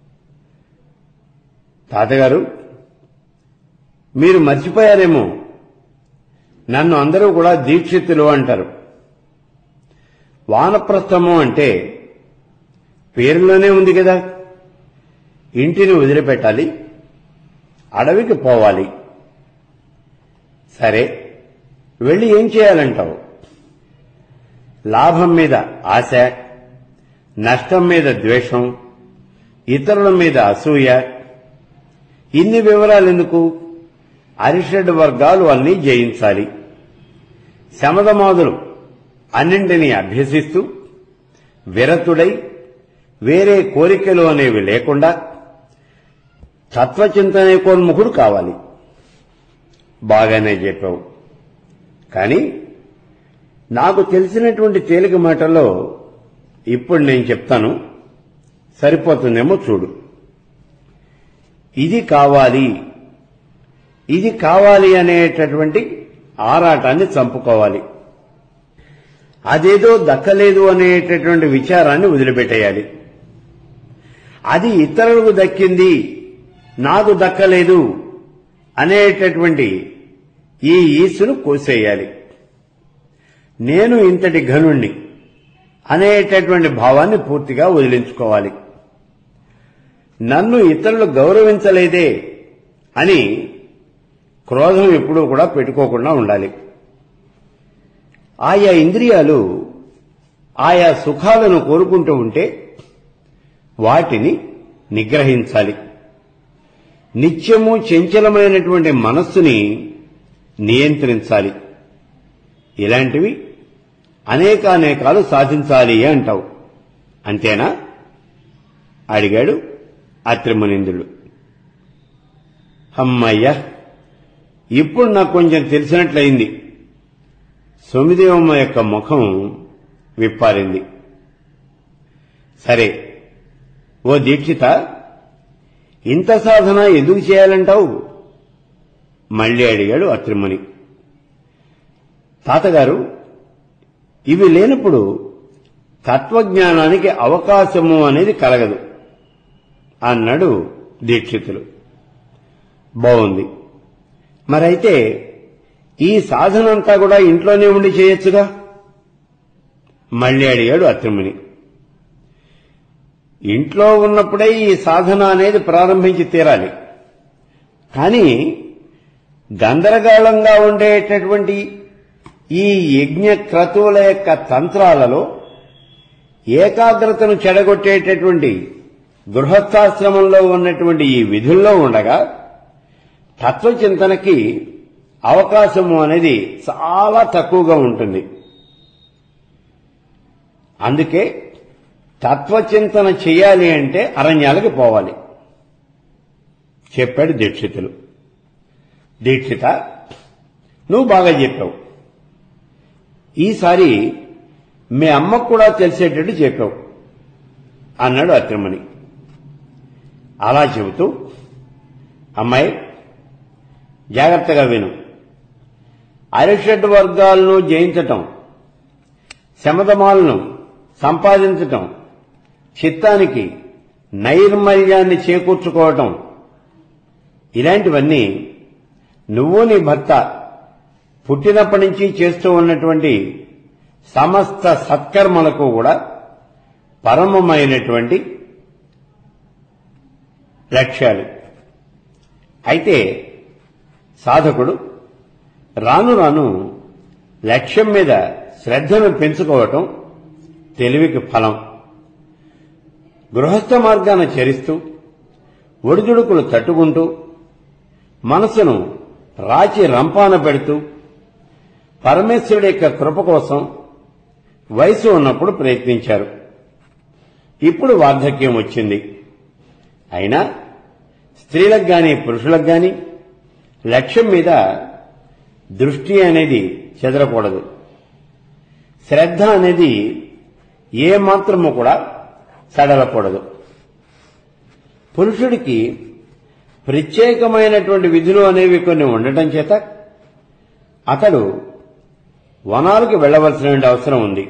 తాతగారు మీరు మర్చిపోయారేమో నన్ను అందరూ కూడా దీక్షితులు అంటారు వానప్రస్థము అంటే పేరులోనే ఉంది కదా ఇంటిని వదిలిపెట్టాలి అడవికి పోవాలి సరే వెళ్ళి ఏం చేయాలంటావు లాభం మీద ఆశ నష్టం మీద ద్వేషం ఇతరుల మీద అసూయ ఇన్ని వివరాలు ఎందుకు అరిషడ్ వర్గాలు అన్నీ జయించాలి శమదమాదులు అన్నింటినీ అభ్యసిస్తూ విరతుడై వేరే కోరికలు అనేవి లేకుండా తత్వచింతనేకోన్ముఖుడు కావాలి బాగానే చెప్పావు కానీ నాకు తెలిసినటువంటి తేలిక మాటల్లో ఇప్పుడు నేను చెప్తాను సరిపోతుందేమో చూడు ఇది కావాలి ఇది కావాలి అనేటటువంటి ఆరాటాన్ని చంపుకోవాలి అదేదో దక్కలేదు అనేటటువంటి విచారాన్ని వదిలిపెట్టేయాలి అది ఇతరులకు దక్కింది నాకు దక్కలేదు అనేటటువంటి ఈ ఈసును కోసేయాలి నేను ఇంతటి ఘనుణ్ణి అనేటటువంటి భావాన్ని పూర్తిగా వదిలించుకోవాలి నన్ను ఇతరులు గౌరవించలేదే అని క్రోధం ఎప్పుడూ కూడా పెట్టుకోకుండా ఉండాలి ఆయా ఇంద్రియాలు ఆయా సుఖాలను కోరుకుంటూ ఉంటే వాటిని నిగ్రహించాలి నిత్యము చంచలమైనటువంటి మనస్సుని నియంత్రించాలి ఇలాంటివి అనేకానేకాలు సాధించాలి అంటావు అంతేనా అడిగాడు అత్రిమునిందుడు అమ్మయ్య ఇప్పుడు నాకు కొంచెం తెలిసినట్లయింది సోమిదేవమ్మ యొక్క ముఖం విప్పారింది సరే ఓ దీక్షిత ఇంత సాధన ఎందుకు చేయాలంటావు మళ్ళీ అడిగాడు అత్రిముని తాతగారు ఇవి లేనప్పుడు తత్వజ్ఞానానికి అవకాశము అనేది కలగదు అన్నాడు దీక్షితులు బాగుంది మరైతే ఈ సాధన అంతా కూడా ఇంట్లోనే ఉండి చేయొచ్చుగా మళ్ళీ అడిగాడు అత్రిముని ఇంట్లో ఉన్నప్పుడే ఈ సాధన అనేది ప్రారంభించి తీరాలి కానీ గందరగోళంగా ఉండేటటువంటి ఈ యజ్ఞ క్రతువుల యొక్క తంత్రాలలో ఏకాగ్రతను చెడగొట్టేటటువంటి గృహస్థాశ్రమంలో ఉన్నటువంటి ఈ విధుల్లో ఉండగా తత్వచింతనకి అవకాశము అనేది చాలా తక్కువగా ఉంటుంది అందుకే తత్వచింతన చేయాలి అంటే అరణ్యాలకి పోవాలి చెప్పాడు దీక్షితులు దీక్షిత నువ్వు బాగా చెప్పావు ఈసారి మీ అమ్మకు కూడా తెలిసేటట్టు చెప్పావు అన్నాడు అత్రిమణి అలా చెబుతూ అమ్మాయి జాగ్రత్తగా విను అరిషడ్ వర్గాలను జయించటం శమధమాలను సంపాదించటం చిత్తానికి నైర్మల్యాన్ని చేకూర్చుకోవటం ఇలాంటివన్నీ నువ్వు నీ భర్త పుట్టినప్పటి నుంచి చేస్తూ ఉన్నటువంటి సమస్త సత్కర్మలకు కూడా పరమమైనటువంటి లక్ష్యాలు అయితే సాధకుడు రాను రాను లక్ష్యం మీద శ్రద్ధను పెంచుకోవటం తెలివికి ఫలం గృహస్థ మార్గాన చరిస్తూ ఒడిదుడుకులు తట్టుకుంటూ మనసును రాచి రంపాన పెడుతూ పరమేశ్వరుడి యొక్క కృప కోసం వయసు ఉన్నప్పుడు ప్రయత్నించారు ఇప్పుడు వార్ధక్యం వచ్చింది అయినా స్త్రీలకు గాని పురుషులకు గాని లక్ష్యం మీద దృష్టి అనేది చెదరకూడదు శ్రద్ధ అనేది ఏ మాత్రము కూడా సడలకూడదు పురుషుడికి ప్రత్యేకమైనటువంటి విధులు అనేవి కొన్ని ఉండటం చేత అతడు వనాలకు వెళ్లవలసిన అవసరం ఉంది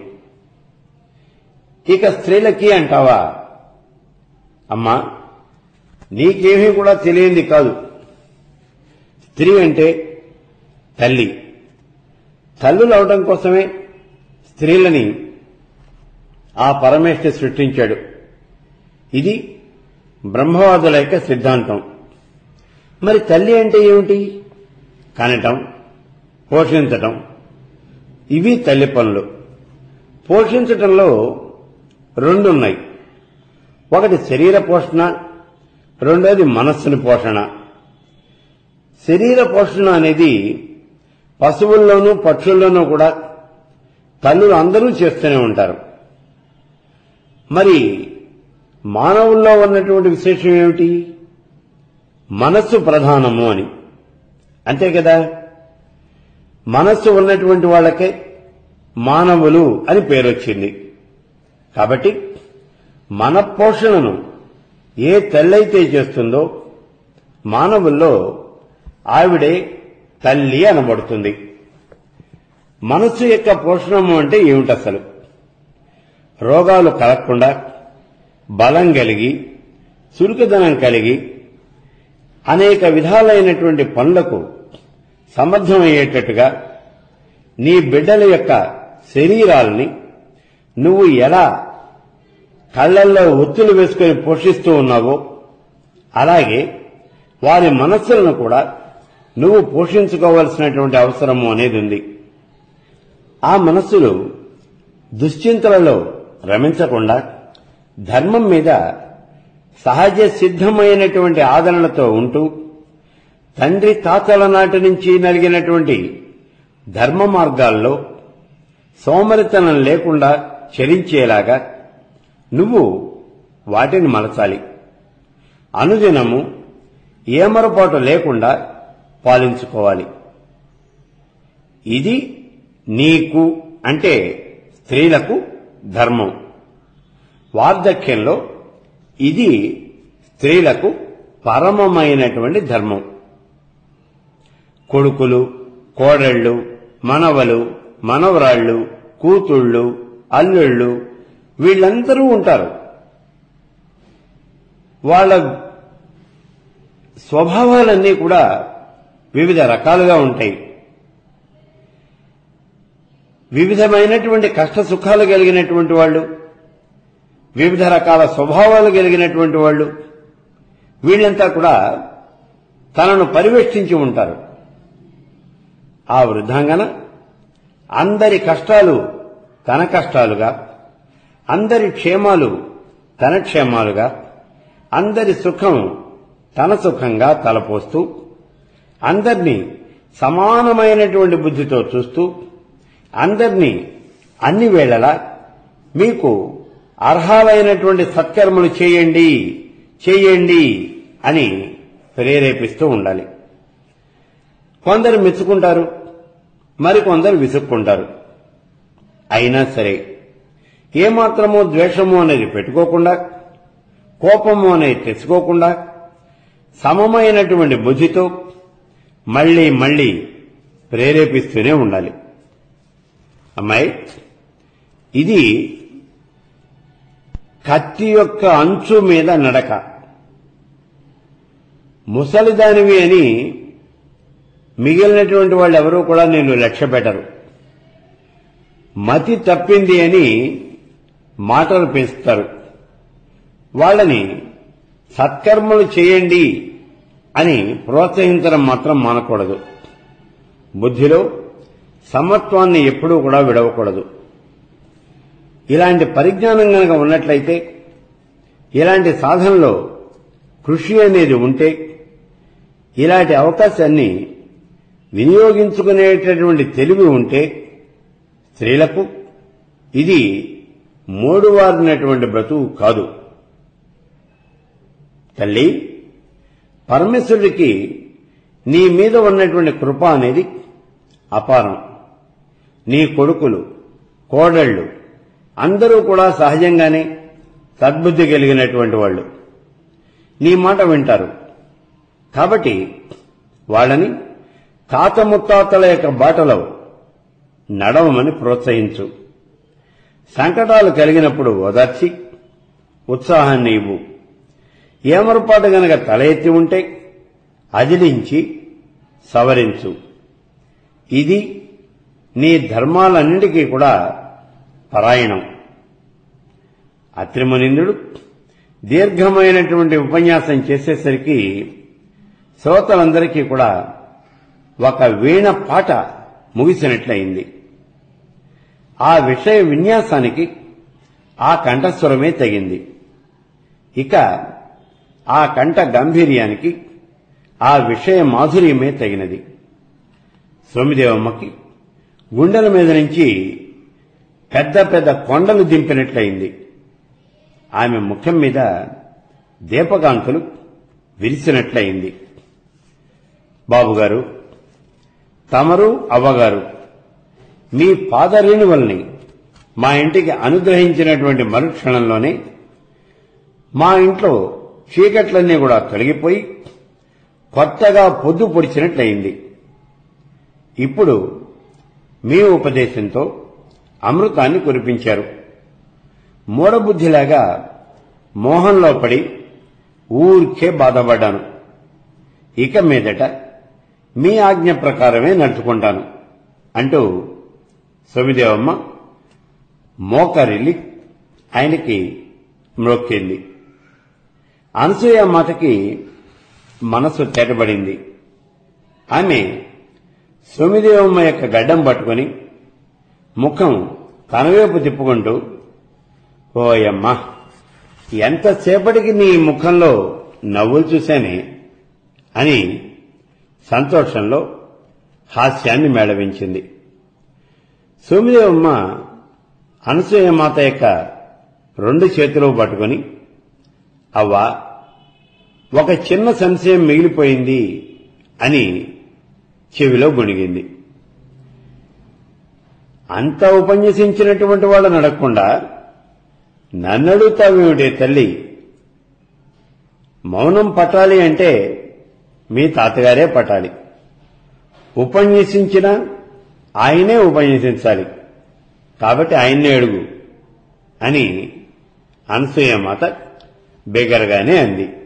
ఇక స్త్రీలకి అంటావా అమ్మా నీకేమీ కూడా తెలియంది కాదు స్త్రీ అంటే తల్లి తల్లులు అవడం కోసమే స్త్రీలని ఆ పరమేశ్వర సృష్టించాడు ఇది బ్రహ్మవాదుల యొక్క సిద్ధాంతం మరి తల్లి అంటే ఏమిటి కనటం పోషించటం ఇవి తల్లి పనులు పోషించటంలో రెండున్నాయి ఒకటి శరీర పోషణ రెండోది మనస్సుని పోషణ శరీర పోషణ అనేది పశువుల్లోనూ పక్షుల్లోనూ కూడా తల్లులు అందరూ చేస్తూనే ఉంటారు మరి మానవుల్లో ఉన్నటువంటి విశేషం ఏమిటి మనస్సు ప్రధానము అని అంతే కదా మనస్సు ఉన్నటువంటి వాళ్ళకే మానవులు అని పేరొచ్చింది కాబట్టి మన పోషణను ఏ తల్లైతే చేస్తుందో మానవుల్లో ఆవిడే తల్లి అనబడుతుంది మనస్సు యొక్క పోషణము అంటే ఏమిటి అసలు రోగాలు కలగకుండా బలం కలిగి చురుకుదనం కలిగి అనేక విధాలైనటువంటి పనులకు సమర్థమయ్యేటట్టుగా నీ బిడ్డల యొక్క శరీరాలని నువ్వు ఎలా కళ్లల్లో ఒత్తులు వేసుకొని పోషిస్తూ ఉన్నావో అలాగే వారి మనస్సులను కూడా నువ్వు పోషించుకోవలసినటువంటి అవసరము అనేది ఉంది ఆ మనస్సులు దుశ్చింతలలో రమించకుండా ధర్మం మీద సహజ సిద్ధమైనటువంటి ఆదరణతో ఉంటూ తండ్రి తాతల నాటి నుంచి నలిగినటువంటి ధర్మ మార్గాల్లో సోమరితనం లేకుండా చరించేలాగా నువ్వు వాటిని మలచాలి అనుదినము ఏమరపాటు లేకుండా పాలించుకోవాలి ఇది నీకు అంటే స్త్రీలకు ధర్మం వార్ధక్యంలో ఇది స్త్రీలకు పరమమైనటువంటి ధర్మం కొడుకులు కోడళ్ళు మనవలు మనవరాళ్ళు కూతుళ్ళు అల్లుళ్ళు వీళ్ళందరూ ఉంటారు వాళ్ళ స్వభావాలన్నీ కూడా వివిధ రకాలుగా ఉంటాయి వివిధమైనటువంటి కష్ట సుఖాలు కలిగినటువంటి వాళ్ళు వివిధ రకాల స్వభావాలు కలిగినటువంటి వాళ్ళు వీళ్ళంతా కూడా తనను పరివేష్టించి ఉంటారు ఆ వృద్ధాంగన అందరి కష్టాలు తన కష్టాలుగా అందరి క్షేమాలు తన క్షేమాలుగా అందరి సుఖం తన సుఖంగా తలపోస్తూ అందరినీ సమానమైనటువంటి బుద్ధితో చూస్తూ అందరినీ అన్ని వేళలా మీకు అర్హాలైనటువంటి సత్కర్మలు చేయండి చేయండి అని ప్రేరేపిస్తూ ఉండాలి కొందరు మెచ్చుకుంటారు మరికొందరు విసుక్కుంటారు అయినా సరే ఏమాత్రమో ద్వేషము అనేది పెట్టుకోకుండా కోపము అనేది తెచ్చుకోకుండా సమమైనటువంటి బుద్ధితో మళ్లీ మళ్లీ ప్రేరేపిస్తూనే ఉండాలి అమ్మాయి ఇది కత్తి యొక్క అంచు మీద నడక ముసలిదానివి అని మిగిలినటువంటి వాళ్ళు ఎవరూ కూడా నేను లక్ష్య పెట్టరు మతి తప్పింది అని మాటలు పెంచుతారు వాళ్ళని సత్కర్మలు చేయండి అని ప్రోత్సహించడం మాత్రం మానకూడదు బుద్ధిలో సమత్వాన్ని ఎప్పుడూ కూడా విడవకూడదు ఇలాంటి పరిజ్ఞానం గనక ఉన్నట్లయితే ఇలాంటి సాధనలో కృషి అనేది ఉంటే ఇలాంటి అవకాశాన్ని వినియోగించుకునేటటువంటి తెలివి ఉంటే స్త్రీలకు ఇది మూడువారినటువంటి బ్రతుకు కాదు తల్లి పరమేశ్వరుడికి నీ మీద ఉన్నటువంటి కృప అనేది అపారం నీ కొడుకులు కోడళ్ళు అందరూ కూడా సహజంగానే సద్బుద్ధి కలిగినటువంటి వాళ్ళు నీ మాట వింటారు కాబట్టి వాళ్ళని తాత ముత్తాతల యొక్క బాటలో నడవమని ప్రోత్సహించు సంకటాలు కలిగినప్పుడు ఓదార్చి ఉత్సాహాన్ని ఇవ్వు ఏమరపాటు గనక తల ఎత్తి ఉంటే అదిలించి సవరించు ఇది నీ ధర్మాలన్నిటికీ కూడా పరాయణం అత్రిమునిందుడు దీర్ఘమైనటువంటి ఉపన్యాసం చేసేసరికి శ్రోతలందరికీ కూడా ఒక వీణ పాట ముగిసినట్లయింది ఆ విషయ విన్యాసానికి ఆ కంఠస్వరమే తగింది ఇక ఆ కంఠ గంభీర్యానికి ఆ విషయ మాధుర్యమే తగినది సోమిదేవమ్మకి గుండెల మీద నుంచి పెద్ద పెద్ద కొండలు దింపినట్లయింది ఆమె ముఖం మీద దీపకాంతులు విరిసినట్లయింది బాబుగారు తమరు అవ్వగారు మీ పాదరేణువల్ని మా ఇంటికి అనుగ్రహించినటువంటి మరుక్షణంలోనే మా ఇంట్లో చీకట్లన్నీ కూడా తొలగిపోయి కొత్తగా పొద్దు పొడిచినట్లయింది ఇప్పుడు మీ ఉపదేశంతో అమృతాన్ని కురిపించారు మూఢబుద్ధిలాగా మోహంలో పడి ఊరికే బాధపడ్డాను ఇక మీదట మీ ఆజ్ఞ ప్రకారమే నడుచుకుంటాను అంటూ సోమిదేవమ్మ మోకరిల్లి ఆయనకి మ్రొక్కింది అనసూయ మాతకి మనసు తెరబడింది ఆమె సోమిదేవమ్మ యొక్క గడ్డం పట్టుకొని ముఖం తనవైపు తిప్పుకుంటూ ఓయమ్మా ఎంతసేపటికి నీ ముఖంలో నవ్వులు చూశానే అని సంతోషంలో హాస్యాన్ని మేళవించింది సోమిదేవమ్మ అనసూయమాత యొక్క రెండు చేతులు పట్టుకొని అవ్వా ఒక చిన్న సంశయం మిగిలిపోయింది అని చెవిలో గుణిగింది అంత ఉపన్యసించినటువంటి వాళ్ళని అడగకుండా నన్నడుగుతావేమిటే తల్లి మౌనం పట్టాలి అంటే మీ తాతగారే పట్టాలి ఉపన్యసించిన ఆయనే ఉపన్యసించాలి కాబట్టి ఆయన్నే అడుగు అని అనసూయ మాత బిగరగానే అంది